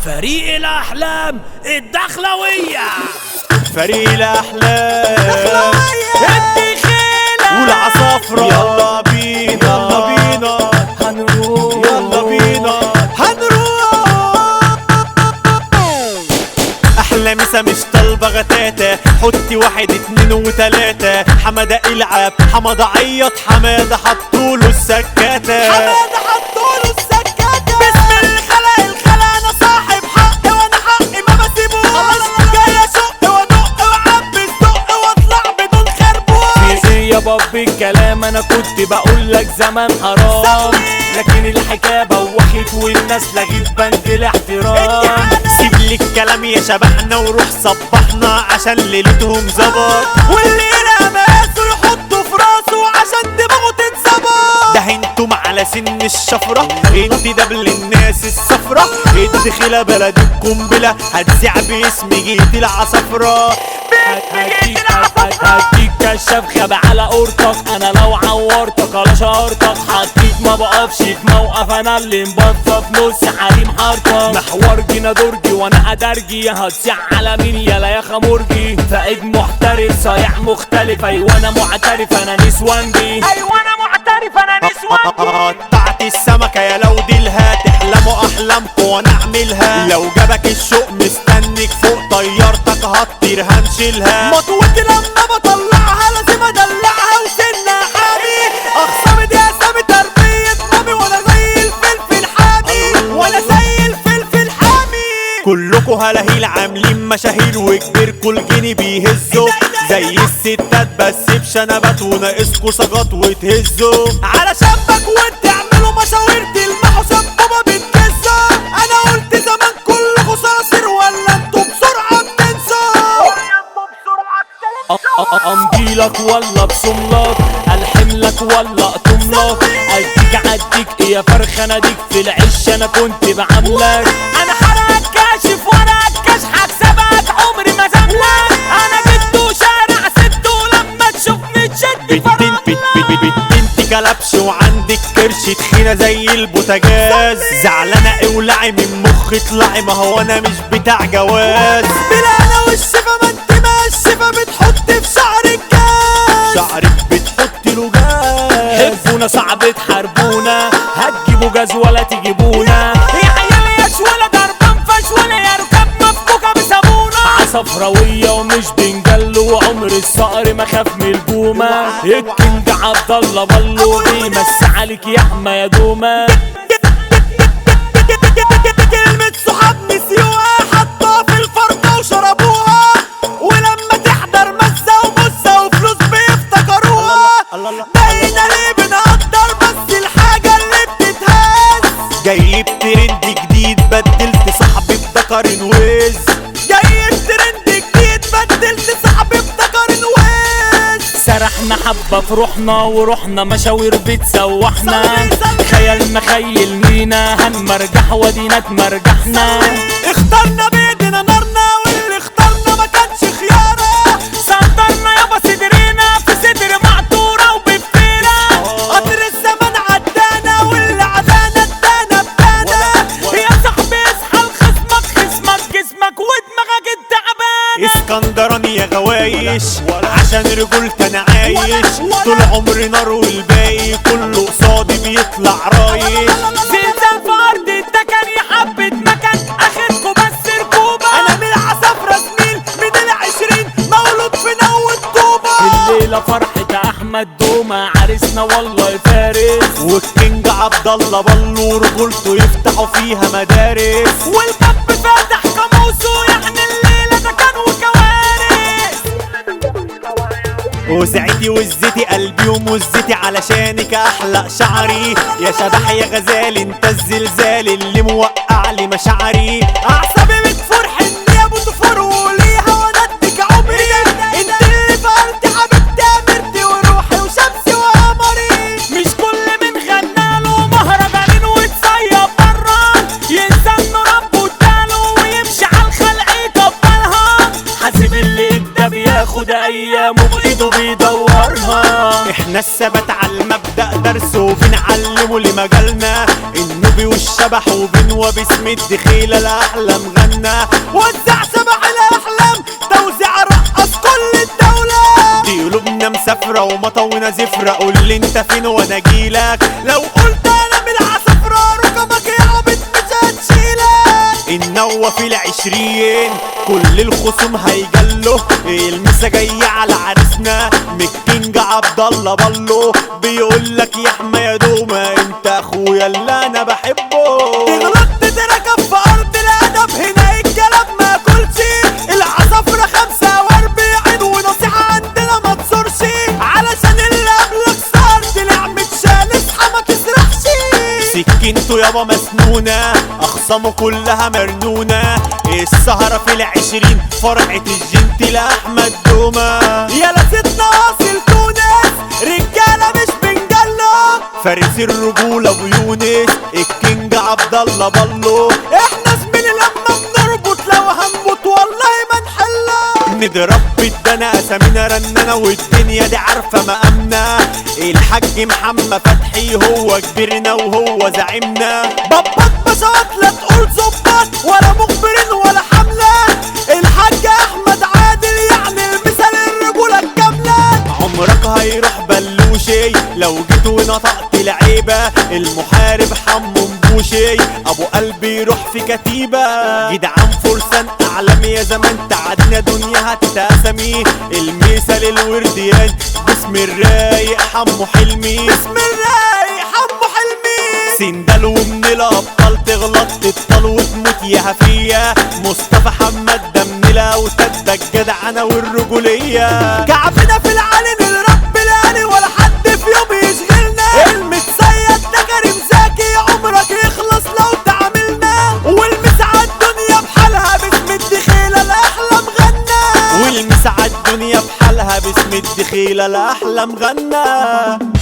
فريق الأحلام الدخلوية فريق الاحلام الدخيلة والعصافرة يلا بينا يلا بينا هنروح يلا بينا هنروح احلى مسا مش طالبة غتاتة حطي واحد اتنين وتلاتة حمادة العب حمادة عيط حمادة حطوله السكاتة حمادة حطوله السكاتة بسم الخلق الخلق انا صاحب حق وانا حقي ما بسيبوش جاي اشق وادق واعبي الدق واطلع بدون خربوش في ايه يا باب الكلام انا كنت بقول لك زمان حرام لكن الحكايه بوخت والناس لغيت بند الاحترام سيب لي الكلام يا شبحنا وروح صبحنا عشان ليلتهم ظبط واللي رماسه يحطه في راسه عشان دماغه تتظبط ده انتم على سن الشفرة انت دبل الناس الصفرة الدخيلة بلد القنبلة هتذيع باسم جيت العصفرة هديك هديك كشاف خب على قورتك انا لو عورتك على شارتك حطيت ما بقفش في موقف انا اللي مبطة في نص حريم حارتك محور جينا درجي وانا ادرجي هتصيع على مين يلا يا خمرجي فايد محترف صايع مختلف ايوه انا معترف انا نسوانجي ايوه انا معترف انا نسوانجي قطعت السمكة يا لو ديلها تحلموا احلامكم وانا اعملها لو جابك الشوق مستنك فوق طيارتك هطير هنشيلها مطوتي لما بطلعها لازم ادلعها وسنة حامي اخصامي دي اسامي تربية مامي وانا زي الفلفل حامي وانا زي الفلفل حامي كلكوا هلاهيل عاملين مشاهير وكبيركوا الجني بيهزوا زي الستات بس بشنبات وناقصكوا سجات وتهزوا علشان بكون تعملوا مشاوير تلمحوا سبوبة بتكزوا انا قلت زمان كلكوا صراصير ولا انتوا بسرعة بتنسوا امضيلك ولا بصملك الحملك ولا اقطملك اديك عديك إيه يا فرخ انا ديك في العش انا كنت بعملك انا حرقك كاشف وانا كاش هكسبك عمري ما زملك انا جد وشارع ست ولما تشوفني تشد بنت بنت بنت انت كلبش وعندك كرش تخينة زي البوتاجاز زعلانة اولعي من مخ اطلعي ما هو انا مش بتاع جواز بلا انا والشفا ما انت ما الشفا بتحط في شعرك جاز شعرك بتحط له جاز حبونا صعب تحاربونا هتجيبوا جاز ولا تجيبونا يا عيال يا شوالة ضربان فشوالة يا ركاب مفكوكة بصابونة عصفراوية ومش بنجل وعمر الصقر ما خاف من البومة الكينج عبد الله بلو بيمسي عليك يا احمى يا دومة كلمة صحاب نسيوها حطوها في الفرقة وشربوها ولما تحضر مزة ومزة وفلوس بيفتكروها باينة ليه بنقدر بس الحاجة اللي بتتهز جايب ترند جديد بدلت صاحبي بذكر ويز جايب ترند جديد بدلت صاحبي بذكر ويز سرحنا حبة في روحنا ورحنا مشاوير بتسوحنا خيال مخيل مينا هنمرجح ودينا تمرجحنا اخترنا بايدينا نارنا واللي اخترنا ما كانش خيارة سيطرنا يابا صدرنا في صدر معطورة وبفتنا قطر الزمن عدانا واللي عدانا ادانا بدانا يا صاحبي اصحى لخصمك خصمك جسمك ودماغك التعبانة اسكندراني يا غوايش عشان رجولتي انا عايش طول عمري نار والباقي كله قصادي بيطلع رايش زلزال في ارض الدكن يا حبة مكان اخركوا بس ركوبة انا من العصافرة زميل من العشرين مولود في نوة طوبة الليلة فرحة احمد دومة عريسنا والله فارس والكينج عبد الله بلو رجولته يفتحوا فيها مدارس والباب فاتح قاموسه يعني الليلة ده كان وكوارث وسعتي وزتي قلبي ومزتي علشانك احلق شعري يا شبح يا غزال انت الزلزال اللي موقع لي مشاعري اعصابي بتفور حني يا ابو تفور وليها وانا اديك عمري انت اللي في ارضي حبيبتي امرتي وروحي وشمسي وقمري مش كل من غناله مهرجانين وتصيب برا ينسى انه ربه اداله ويمشي على الخلق يكبرها حاسب اللي ادى بياخد ايامه بايده بيدورها احنا الثبات على المبدأ درس وبنعلمه لمجالنا النوبي والشعب شبح وبنوة باسم الدخيلة الأحلام غنى وزع سبع الأحلام توزيع رقص كل الدولة دي قلوبنا مسافرة ومطونا زفرة قول لي انت فين وانا اجيلك لو قلت انا من العصفرة ركبك يا عبد مش هتشيلك النوة في العشرين كل الخصوم هيجله المسا جاية على عريسنا من الكينج عبد الله بالله بيقول لك يا حما يا دوما انت اخويا اللي انا بحبه غلطت تركب في ارض الادب هنا الكلام ما كلش العصفرة خمسة واربعين ونصيحة عندنا ما تصورش علشان اللي قبلك صار طلع متشال اصحى ما تسرحش سكينته يابا مسنونة أخصامه كلها مرنونة السهرة في العشرين فرقة الجنتل أحمد دومة يا ستنا واصل تونس رجالة مش بنجلة فارس الرجولة أبو يونس الكينج عبد الله بالله احنا زميلي لما بنربط لو هنموت والله ما نحلها نضرب بالدنا اسامينا رنانة والدنيا دي عارفة مقامنا الحاج محمد فتحي هو كبيرنا وهو زعيمنا بابات بشوات لا تقول ظباط ولا مخبرين ولا حملة الحاج احمد عادل يعني المثال الرجولة الكاملة عمرك هيروح بلوشي لو جيت ونطقت لعيبة المحارب حمو مبوشي ابو قلبي يروح في كتيبة جدعان فرسان اعلام يا زمان تعدنا دنيا هتتقسمي المثال الورديان باسم الرايق حمو حلمي باسم الرايق حمو حلمي سندال ومن الابطال تغلط تبطل وتموت يا هفية مصطفى حماد ده من الاوتاد ده الجدعنة والرجولية كعبنا في العلن الرب الالي ولا حد في يوم يشغلنا المتصيد ده كريم زكي عمرك يخلص لو تعاملنا والمسعى الدنيا بحالها باسم الدخيلة الاحلام غنى والمسعى الدنيا بحالها باسم الدخيلة الاحلام غنى